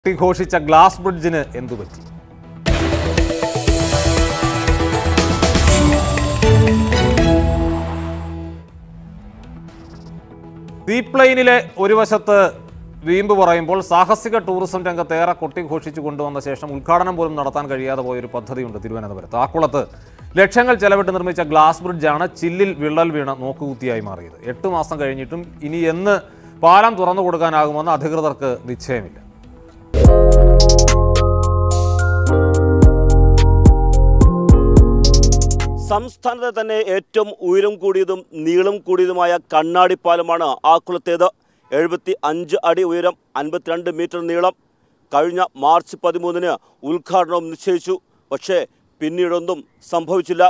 ഘോഷിച്ച glass ബ്രിഡ്ജിന് എന്തുപറ്റി സീപ്ലെയിനിലെ ഒരു വശത്ത് വീമ്പ് പറയുമ്പോൾ സാഹസിക ടൂറിസം രംഗത്ത് ഏറെ കൊട്ടിഘോഷിച്ചു കൊണ്ടുവന്ന ശേഷം ഉദ്ഘാടനം പോലും നടത്താൻ കഴിയാതെ പോയൊരു പദ്ധതിയുണ്ട് തിരുവനന്തപുരത്ത് ആക്കുളത്ത് ലക്ഷങ്ങൾ ചെലവിട്ട് നിർമ്മിച്ച ഗ്ലാസ് ബ്രിഡ്ജാണ് ചില്ലിൽ വിള്ളൽ വീണ് നോക്കുകുത്തിയായി മാറിയത് എട്ട് മാസം കഴിഞ്ഞിട്ടും ഇനി എന്ന് പാലം തുറന്നു കൊടുക്കാനാകുമെന്ന് അധികൃതർക്ക് നിശ്ചയമില്ല സംസ്ഥാനത്തെ തന്നെ ഏറ്റവും ഉയരം കൂടിയതും നീളം കൂടിയതുമായ കണ്ണാടിപ്പാലമാണ് ആക്കുളത്തേത് എഴുപത്തി അഞ്ച് അടി ഉയരം അൻപത്തിരണ്ട് മീറ്റർ നീളം കഴിഞ്ഞ മാർച്ച് പതിമൂന്നിന് ഉദ്ഘാടനം നിശ്ചയിച്ചു പക്ഷേ പിന്നീടൊന്നും സംഭവിച്ചില്ല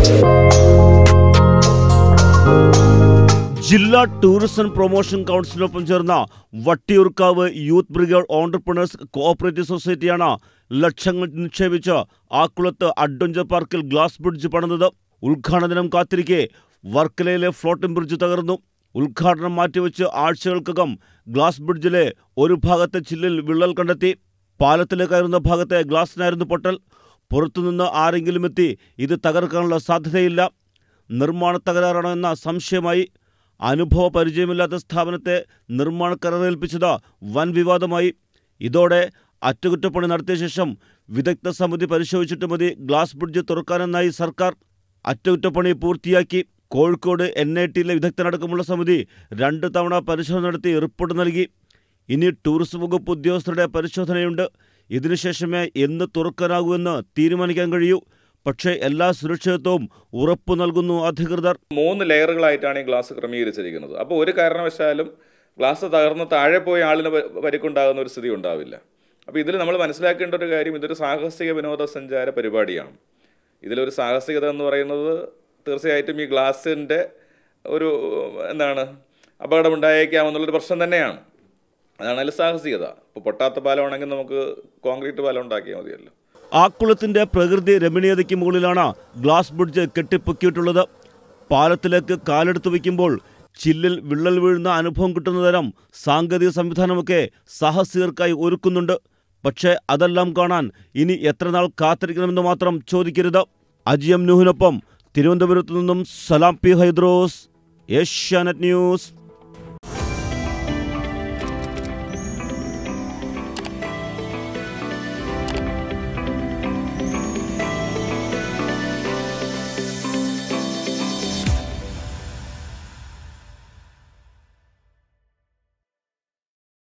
ജില്ലാ ടൂറിസം പ്രൊമോഷൻ കൗൺസിലിനൊപ്പം ചേർന്ന Vattiyoorkavu youth brigade entrepreneurs cooperative സൊസൈറ്റിയാണ് ലക്ഷങ്ങൾ നിക്ഷേപിച്ച് ആക്കുളത്ത് അഡ്വഞ്ചർ പാർക്കിൽ ഗ്ലാസ് ബ്രിഡ്ജ് പണിതത് ഉദ്ഘാടന ദിനം കാത്തിരിക്കെ വർക്കലയിലെ ഫ്ലോട്ടിംഗ് ബ്രിഡ്ജ് തകർന്നു ഉദ്ഘാടനം മാറ്റിവെച്ച് ആഴ്ചകൾക്കകം ഗ്ലാസ് ബ്രിഡ്ജിലെ ഒരു ഭാഗത്തെ ചില്ലിൽ വിള്ളൽ കണ്ടെത്തി പാലത്തിലെ കയറുന്ന ഭാഗത്തെ ഗ്ലാസിനായിരുന്നു പൊട്ടൽ പുറത്തുനിന്ന് ആരെങ്കിലും എത്തി ഇത് തകർക്കാനുള്ള സാധ്യതയില്ല നിർമ്മാണ തകരാറാണോ എന്ന സംശയമായി അനുഭവ പരിചയമില്ലാത്ത സ്ഥാപനത്തെ നിർമ്മാണ കരാറേൽപ്പിച്ചത് വൻ വിവാദമായി ഇതോടെ അറ്റകുറ്റപ്പണി നടത്തിയ ശേഷം വിദഗ്ധ സമിതി പരിശോധിച്ചിട്ട് മതി ഗ്ലാസ് ബ്രിഡ്ജ് തുറക്കാനെന്നായി സർക്കാർ അറ്റകുറ്റപ്പണി പൂർത്തിയാക്കി കോഴിക്കോട് എൻ ഐ ടിയിലെ വിദഗ്ധനടക്കമുള്ള സമിതി രണ്ട് തവണ പരിശോധന നടത്തി റിപ്പോർട്ട് നൽകി ഇനി ടൂറിസം വകുപ്പ് ഉദ്യോഗസ്ഥരുടെ പരിശോധനയുണ്ട് ഇതിനുശേഷമേ എന്ന് തുറക്കാനാകൂ തീരുമാനിക്കാൻ കഴിയൂ പക്ഷേ എല്ലാ സുരക്ഷിതത്വവും ഉറപ്പു നൽകുന്നു അധികൃതർ മൂന്ന് ലെയറുകളായിട്ടാണ് ഈ ഗ്ലാസ് ക്രമീകരിച്ചിരിക്കുന്നത് അപ്പോൾ ഒരു കാരണവശാലും ഗ്ലാസ് തകർന്ന് താഴെ പോയ ആളിന് പ- പരിക്കുണ്ടാകുന്ന ഒരു സ്ഥിതി ഉണ്ടാവില്ല അപ്പോൾ ഇതിൽ നമ്മൾ മനസ്സിലാക്കേണ്ട ഒരു കാര്യം ഇതൊരു സാഹസിക വിനോദസഞ്ചാര പരിപാടിയാണ് ഇതിലൊരു സാഹസികത എന്ന് പറയുന്നത് തീർച്ചയായിട്ടും ഈ ഗ്ലാസിൻ്റെ ഒരു എന്താണ് അപകടമുണ്ടായേക്കാമെന്നുള്ളൊരു പ്രശ്നം തന്നെയാണ് അതാണ് അതിൽ സാഹസികത ഇപ്പോൾ പൊട്ടാത്ത പാലമാണെങ്കിൽ നമുക്ക് കോൺക്രീറ്റ് പാലം ഉണ്ടാക്കിയാൽ മതിയല്ലോ ആക്കുളത്തിന്റെ പ്രകൃതി രമണീയതയ്ക്ക് മുകളിലാണ് ഗ്ലാസ് ബ്രിഡ്ജ് കെട്ടിപ്പൊക്കിയിട്ടുള്ളത് പാലത്തിലേക്ക് കാലെടുത്ത് വയ്ക്കുമ്പോൾ ചില്ലിൽ വിള്ളൽ വീഴുന്ന അനുഭവം കിട്ടുന്ന തരം സാങ്കേതിക സംവിധാനമൊക്കെ സാഹസികർക്കായി ഒരുക്കുന്നുണ്ട് പക്ഷേ അതെല്ലാം കാണാൻ ഇനി എത്ര നാൾ കാത്തിരിക്കണമെന്ന് മാത്രം ചോദിക്കരുത് അജിയം നൂഹിനൊപ്പം തിരുവനന്തപുരത്തു നിന്നും സലാം പി ഹൈദ്രോസ് ഏഷ്യാനെറ്റ് ന്യൂസ്